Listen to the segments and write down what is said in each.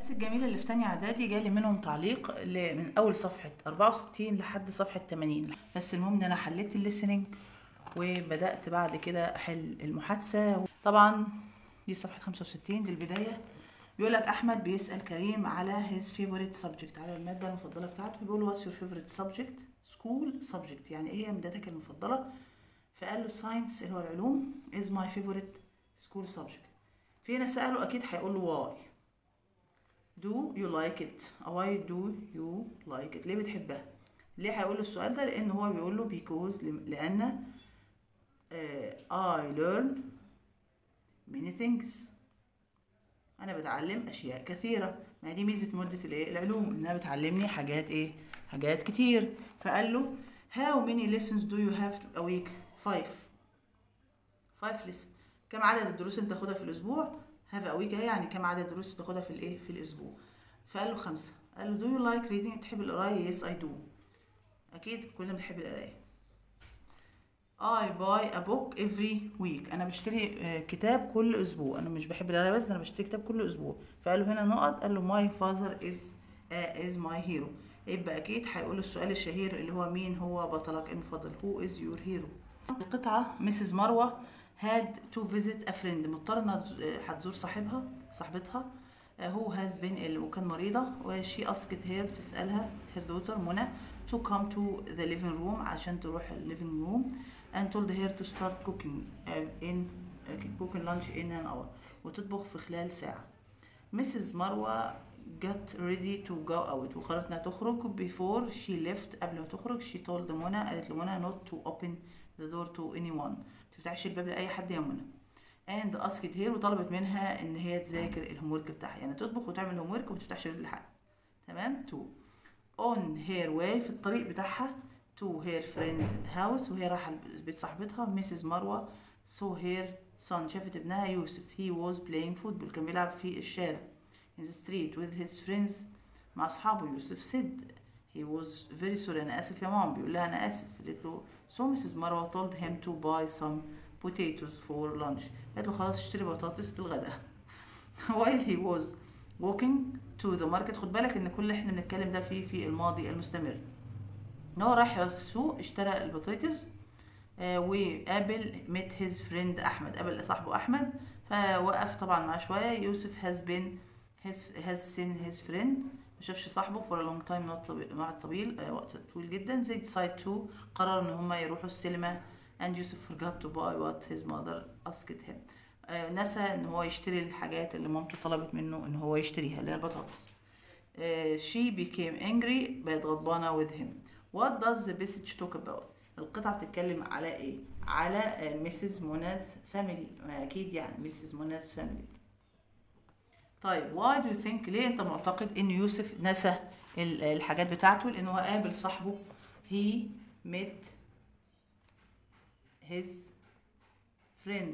الناس الجميلة اللي في تانية إعدادي جالي منهم تعليق ل- من أول صفحة 64 لحد صفحة 80 بس المهم إن أنا حليت الليسننج وبدأت بعد كده أحل المحادثة طبعا دي صفحة 65 دي البداية بيقول لك أحمد بيسأل كريم على his favorite subject على المادة المفضلة بتاعته بيقول له what's your favorite subject school subject يعني إيه هي مادتك المفضلة فقال له science اللي هو العلوم is my favorite school subject في هنا سأله أكيد هيقول له why do you like it why do you like it ليه بتحبها ليه هيقول له السؤال ده لان هو بيقول له because لم- لان آه I learn many things انا بتعلم اشياء كثيره ما هي دي ميزه ماده الايه العلوم انها بتعلمني حاجات ايه حاجات كتير فقال له how many lessons do you have a week five five lessons كم عدد الدروس اللي تاخدها في الاسبوع have a week اهي يعني كم عدد الدروس اللي تاخدها في الايه في الاسبوع فقال له خمسه قال له do you like reading تحب القرايه yes I do اكيد كلنا بنحب القرايه I buy a book every week انا بشتري آه، كتاب كل اسبوع انا مش بحب القرايه بس انا بشتري كتاب كل اسبوع فقال له هنا نقط قال له my father is uh, is my hero يبقى اكيد هيقول له السؤال الشهير اللي هو مين هو بطلك المفضل who is your hero القطعه مسز مروه had to visit a friend مضطره انها تز- آه، هتزور صاحبها صاحبتها آه، who has been ill وكان مريضة وشي asked her بتسألها her daughter منى to come to the living room عشان تروح ال living room and told her to start cooking uh, in uh, cooking lunch in an hour وتطبخ في خلال ساعة Mrs. مروة got ready to go out وقررت انها تخرج before she left قبل ما تخرج she told منى قالت لمنى not to open the door to anyone تفتحش الباب لأي حد يا منى and asked her وطلبت منها ان هي تذاكر الهوم ورك بتاعها يعني تطبخ وتعمل الهوم ورك وما تفتحش الباب لحد تمام تو on her way في الطريق بتاعها to her friend's house وهي رايحة بيت صاحبتها Mrs. مروة saw her son شافت ابنها يوسف he was playing football كان بيلعب في الشارع in the street with his friends مع أصحابه يوسف said he was very sorry أنا آسف يا مام بيقول لها أنا آسف قالت له so Mrs. مروة told him to buy some potatoes for lunch قالت له خلاص اشتري بطاطس للغداء while he was walking to the market خد بالك ان كل اللي احنا بنتكلم ده فيه في الماضي المستمر ان هو راح السوق اشترى البطاطس آه، وقابل met his friend احمد قابل صاحبه احمد فوقف طبعا معاه شويه يوسف has been has, has seen his friend ما شافش صاحبه for a long time وقت طويل- وقت طويل آه، وقت طويل جدا they decide to قرروا ان هما يروحوا السينما and يوسف forgot to buy what his mother asked him آه، نسى ان هو يشتري الحاجات اللي مامته طلبت منه ان هو يشتريها اللي هي البطاطس آه، she became angry بقت غضبانة with him what does the message talk about القطعة بتتكلم على ايه على مسز منا's family ما اكيد يعني مسز منا's family طيب why do you think ليه انت معتقد ان يوسف نسى ال- الحاجات بتاعته لان هو قابل صاحبه he met his friend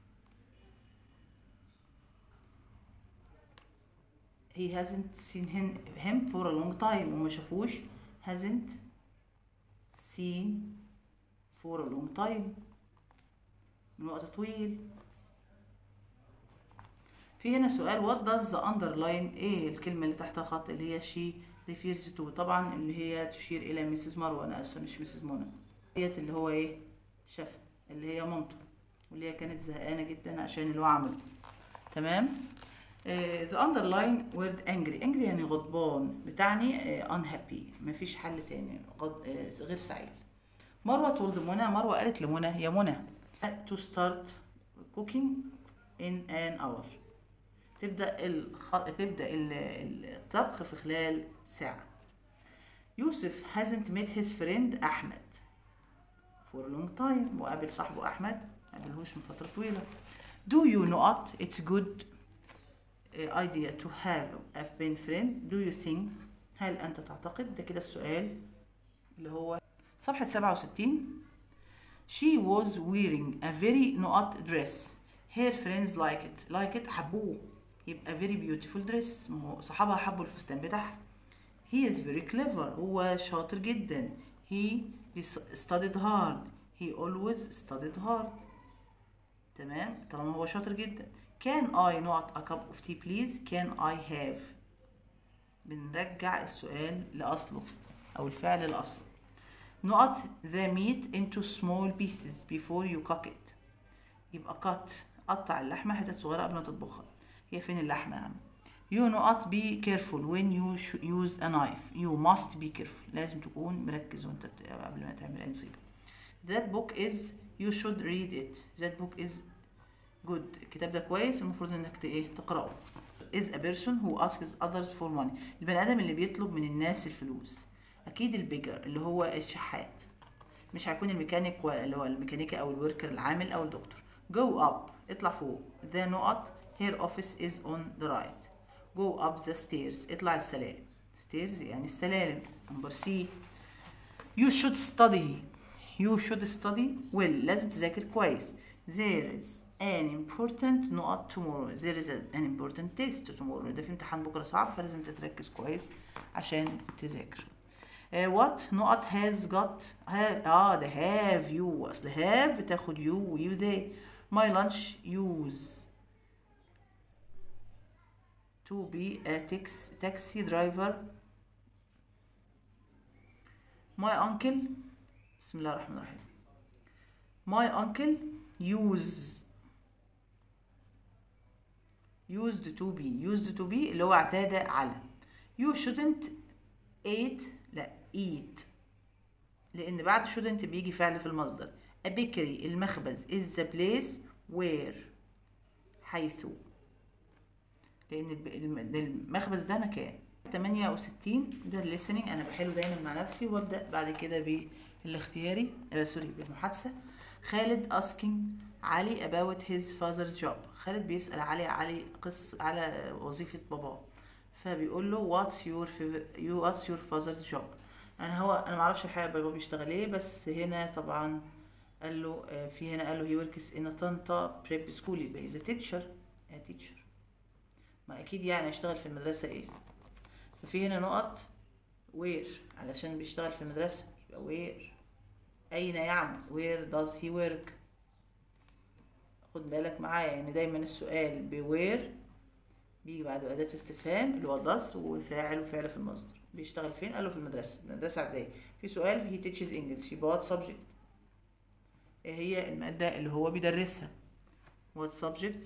he hasn't seen him, him for a long time وما شافوش hasn't seen for a long time من وقت طويل في هنا سؤال what does the underline ايه الكلمة اللي تحتها خط اللي هي she refers to طبعا اللي هي تشير الى ميسيس مروة انا اسفة مش ميسيس منى ديت اللي هو ايه شافها اللي هي مامته واللي هي كانت زهقانة جدا عشان اللي هو عمله تمام آه، the underline word angry angry يعني غضبان بتعني آه، unhappy مفيش حل تاني غض... آه، غير سعيد مروة told منى مروة قالت لمنى يا منى to start cooking in an hour تبدأ الخ... تبدأ ال- ال- الطبخ في خلال ساعة يوسف hasn't met his friend أحمد for a long time وقابل صاحبه أحمد ما قابلهوش من فترة طويلة do you not it's good uh, idea to have a been friend do you think هل أنت تعتقد ده كده السؤال اللي هو صفحة 67 She was wearing a very not dress her friends like it like it حبوه يبقى very beautiful dress ما هو صحابها حبوا الفستان بتاعها he is very clever هو شاطر جدا he studied hard he always studied hard تمام طالما هو شاطر جدا can I not a cup of tea please can I have بنرجع السؤال لأصله أو الفعل لأصله نقط the meat into small pieces before you cook it يبقى cut قطع اللحمة حتت صغيرة قبل ما تطبخها هي فين اللحمة يا عم you نقط be careful when you use a knife you must be careful لازم تكون مركز وانت بت... قبل ما تعمل أي نصيبة that book is you should read it that book is good الكتاب ده كويس المفروض انك ت- ايه تقراه is a person who asks others for money البني ادم اللي بيطلب من الناس الفلوس اكيد البيجر اللي هو الشحات مش هيكون الميكانيك ولا اللي هو الميكانيكي او الوركر العامل او الدكتور go up اطلع فوق the نقط her office is on the right go up the stairs اطلع السلالم stairs يعني السلالم number C you should study you should study well لازم تذاكر كويس there is an important نقط tomorrow there is an important test tomorrow ده في امتحان بكرة صعب فلازم انت تركز كويس عشان تذاكر uh, what نقط has got ha, اه ده have you اصل have بتاخد you و you they my lunch use to be a tax, taxi driver my uncle بسم الله الرحمن الرحيم my uncle use used to be used to be اللي هو اعتاد على you shouldn't eat لا eat لأن بعد shouldn't بيجي فعل في المصدر a bakery المخبز is the place where حيث لأن الب- الم- المخبز ده مكان 68 ده listening أنا بحله دايما مع نفسي وأبدأ بعد كده بالاختياري آه سوري بالمحادثة خالد asking علي about his father's job خالد بيسأل علي علي قص على وظيفة باباه فبيقول له what's your fav- you what's your father's job انا هو انا معرفش الحقيقة بابا بيشتغل ايه بس هنا طبعا قال له آه، في هنا قال له he works in a طنطا prep school يبقى he's a teacher a teacher ما اكيد يعني هيشتغل في المدرسة ايه ففي هنا نقط where علشان بيشتغل في المدرسة يبقى where أين يعمل where does he work خد بالك معايا يعني دايما السؤال بوير بيجي بعده أداة استفهام اللي هو does وفاعل وفعل في المصدر بيشتغل فين؟ قال له في المدرسة المدرسة عادية في سؤال he teaches English يبقى what subject ايه هي المادة اللي هو بيدرسها what subjects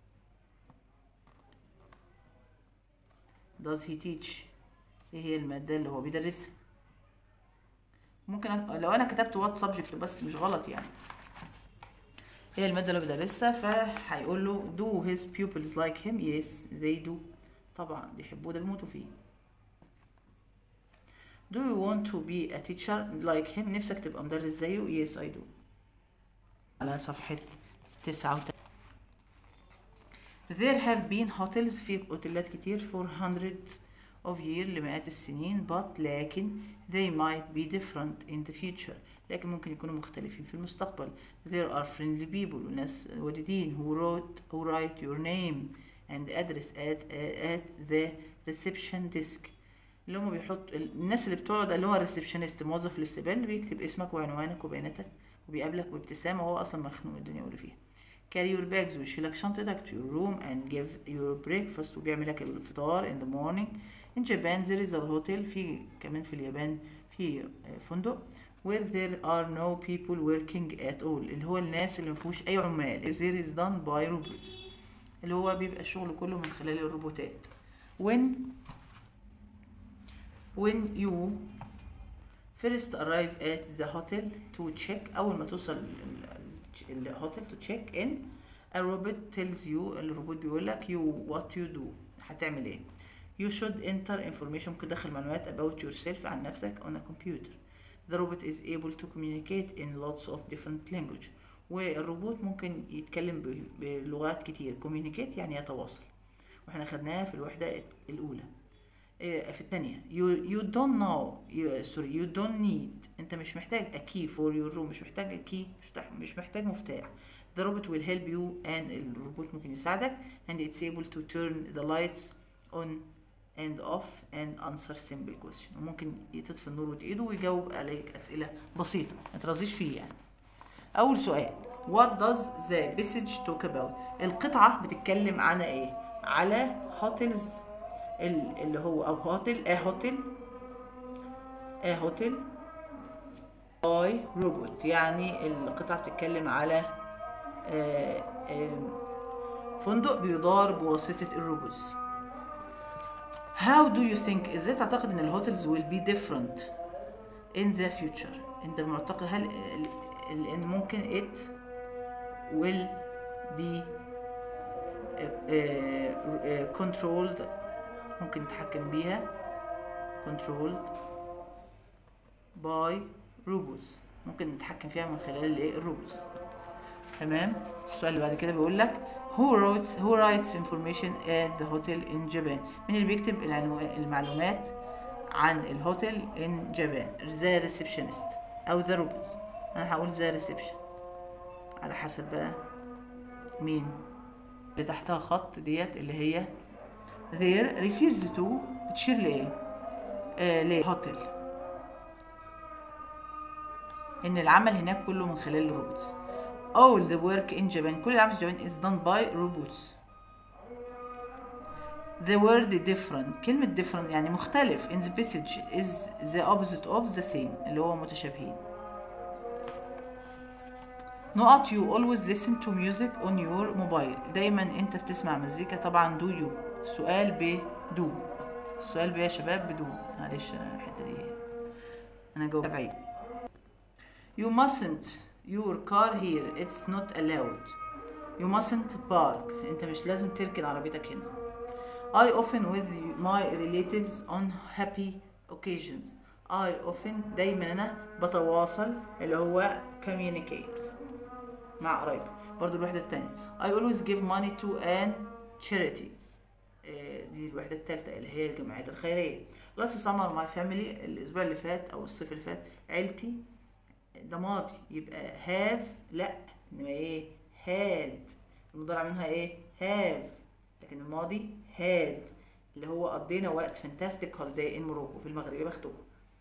does he teach ايه هي المادة اللي هو بيدرسها ممكن أ... لو انا كتبت what subject بس مش غلط يعني هي المادة اللي بيدرسها فهيقول له do his pupils like him yes they do طبعا بيحبوه ده بيموتوا فيه do you want to be a teacher like him نفسك تبقى مدرس زيه yes I do على صفحة تسعة وتلاتين There have been hotels في اوتيلات كتير for hundreds of years لمئات السنين but لكن they might be different in the future لكن ممكن يكونوا مختلفين في المستقبل there are friendly people وناس ودودين who wrote who write your name and address at at the reception desk اللي هم بيحط الناس اللي بتقعد اللي هو الريسبشنست موظف الاستقبال اللي بيكتب اسمك وعنوانك وبياناتك وبيقابلك بابتسامة وهو أصلا مخنوق من الدنيا واللي فيها carry your bags ويشيلك شنطتك to your room and give your breakfast وبيعمل لك الفطار in the morning in Japan there is a hotel في كمان في اليابان في فندق where there are no people working at all اللي هو الناس اللي مفيهوش أي عمال there is done by robots اللي هو بيبقى الشغل كله من خلال الروبوتات when when you first arrive at the hotel to check أول ما توصل ال- ال- الهوتيل to check in a robot tells you الروبوت بيقول لك you what you do هتعمل ايه you should enter information ممكن تدخل معلومات about yourself عن نفسك on a computer the robot is able to communicate in lots of different language والروبوت ممكن يتكلم ب- بلغات كتير communicate يعني يتواصل واحنا خدناها في الوحدة الأولى إيه، في الثانية you, you don't know you, sorry you don't need انت مش محتاج a key for your room مش محتاج a key مش محتاج, مش محتاج مفتاح the robot will help you and الروبوت ممكن يساعدك and it's able to turn the lights on and off and answer simple question وممكن تطفي النور وتقيده ويجاوب عليك أسئلة بسيطة ما ترازيش فيه يعني أول سؤال What does the message talk about القطعة بتتكلم عن إيه على hotels ال- اللي هو او هوتل ا هوتل ا هوتل باي روبوت يعني القطعة بتتكلم على آه، آم، فندق بيدار بواسطة الروبوتس How do you think ازاي تعتقد ان الهوتels will be different in the future انت معتقد هل ال- ال- ان ممكن it will be uh, uh, controlled ممكن نتحكم بيها controlled by robots ممكن نتحكم فيها من خلال الايه الروبوتس تمام السؤال اللي بعد كده بيقول لك who writes who writes information at the hotel in Japan مين اللي بيكتب العنو- المعلومات عن الهوتيل in Japan the receptionist او the robots انا هقول the reception على حسب بقى مين اللي تحتها خط ديت اللي هي there refers to بتشير لايه آه لهوتيل ان العمل هناك كله من خلال الروبوتس all the work in Japan كل العمل في اليابان is done by robots the word different كلمة different يعني مختلف in the passage is the opposite of the same اللي هو متشابهين نقط you always listen to music on your mobile دايما انت بتسمع مزيكا طبعا do you السؤال ب do السؤال ب يا شباب بدو معلش الحتة دي انا جاوبت بعيد You mustn't your car here it's not allowed You mustn't park انت مش لازم تركن عربيتك هنا I often with my relatives on happy occasions I often دايما انا بتواصل اللي هو communicate مع قرايبي برضو الوحدة التانية I always give money to an charity آه، دي الوحدة التالتة اللي هي الجمعيات الخيرية last summer my family الأسبوع اللي فات أو الصيف اللي فات عيلتي ده ماضي يبقى have لا إنما إيه had المضارع منها إيه have لكن الماضي had اللي هو قضينا وقت fantastic holiday in Morocco في المغرب يا بختكم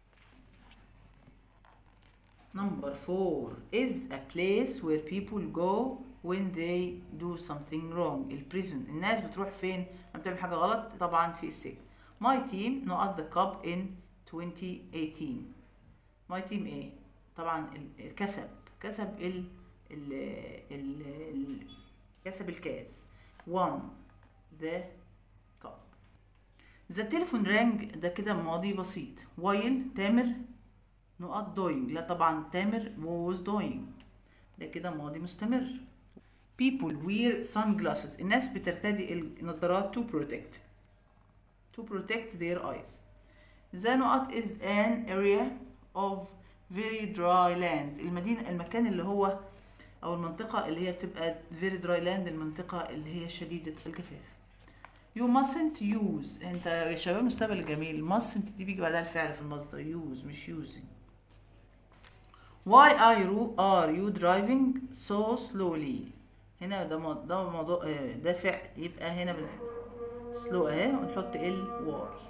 Number four is a place where people go when they do something wrong. البريزون الناس بتروح فين لما بتعمل حاجة غلط طبعا في السجن. My team not the cup in 2018. My team ايه؟ طبعا ال- ال- كسب كسب ال ال ال ال كسب الكاس. won the cup. The telephone rang ده كده ماضي بسيط. while تامر نقط doing لا طبعا تامر was doing ده كده ماضي مستمر people wear sunglasses الناس بترتدي النظارات to protect to protect their eyes the نقط is an area of very dry land المدينة المكان اللي هو أو المنطقة اللي هي بتبقى very dry land المنطقة اللي هي شديدة الجفاف You mustn't use انت يا شباب مستقبل الجميل mustn't دي بيجي بعدها الفعل في المصدر use مش using Why are you are you driving so slowly هنا ده مو- ده موضوع آه، ده فعل يبقى هنا بن slow اهي ونحط ال why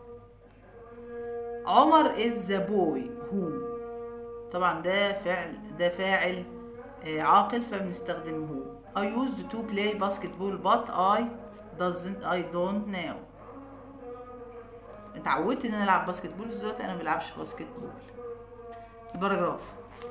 عمر is the boy who طبعا ده فعل ده فاعل آه، عاقل فبنستخدم هو I used to play basketball but I doesn't I don't now اتعودت ان انا العب باسكت بول بس دلوقتي انا ما بلعبش باسكت بول الباراجراف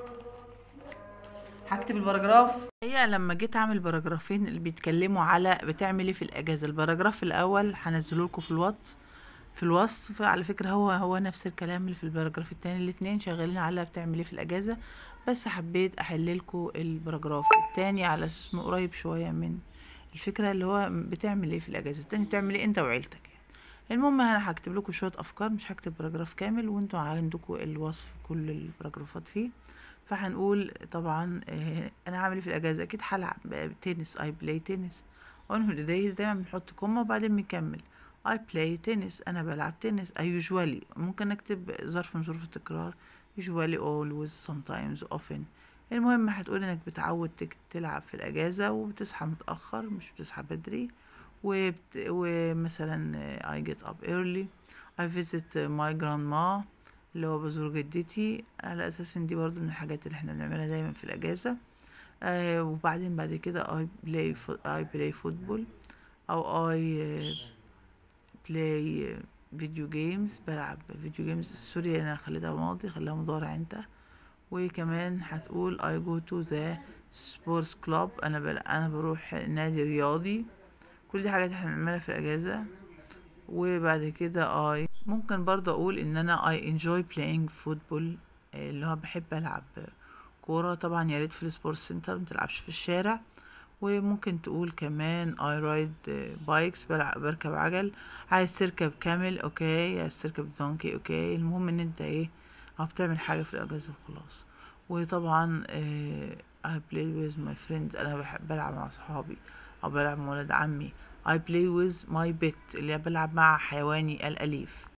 هكتب الباراجراف هي لما جيت اعمل باراجرافين اللي بيتكلموا على بتعمل ايه في الاجازه الباراجراف الاول هنزله لكم في الواتس في الوصف على فكره هو هو نفس الكلام اللي في الباراجراف التاني الاتنين شغالين على بتعمل ايه في الاجازه بس حبيت احل لكم الباراجراف التاني على اساس انه قريب شويه من الفكره اللي هو بتعمل ايه في الاجازه التاني بتعمل ايه انت وعيلتك يعني. المهم انا هكتب لكم شويه افكار مش هكتب باراجراف كامل وانتوا عندكم الوصف كل الباراجرافات فيه فهنقول طبعا آه، انا هعمل ايه في الاجازه اكيد هلعب آه، تنس اي بلاي تنس اون هوليدايز دايما بنحط كومه وبعدين بنكمل I play tennis أنا بلعب تنس I usually ممكن أكتب ظرف من ظروف التكرار usually always sometimes often المهم هتقول إنك بتعود تك- تلعب في الأجازة وبتصحى متأخر مش بتصحى بدري وبت... ومثلا آه، I get up early I visit my grandma اللي هو بزور جدتي على أساس إن دي برضو من الحاجات اللي احنا بنعملها دايما في الأجازة آه وبعدين بعد كده I play, fo- I play football أو I آه بلاي فيديو جيمز بلعب فيديو جيمز سوري انا خليتها ماضي خليها مضارع انت وكمان هتقول I go to the sports club انا بل... انا بروح نادي رياضي كل دي حاجات احنا بنعملها في الاجازة وبعد كده I ممكن برضه اقول ان انا I enjoy playing football اللي هو بحب العب كورة طبعا يا ريت في السبورت سنتر متلعبش في الشارع وممكن تقول كمان I ride bikes بلعب بركب عجل عايز تركب كامل اوكي عايز تركب دونكي اوكي المهم ان انت ايه او بتعمل حاجة في الاجازة وخلاص وطبعا اه I play with my friends انا بحب بلعب مع صحابي او بلعب مع ولاد عمي I play with my pet اللي بلعب مع حيواني الاليف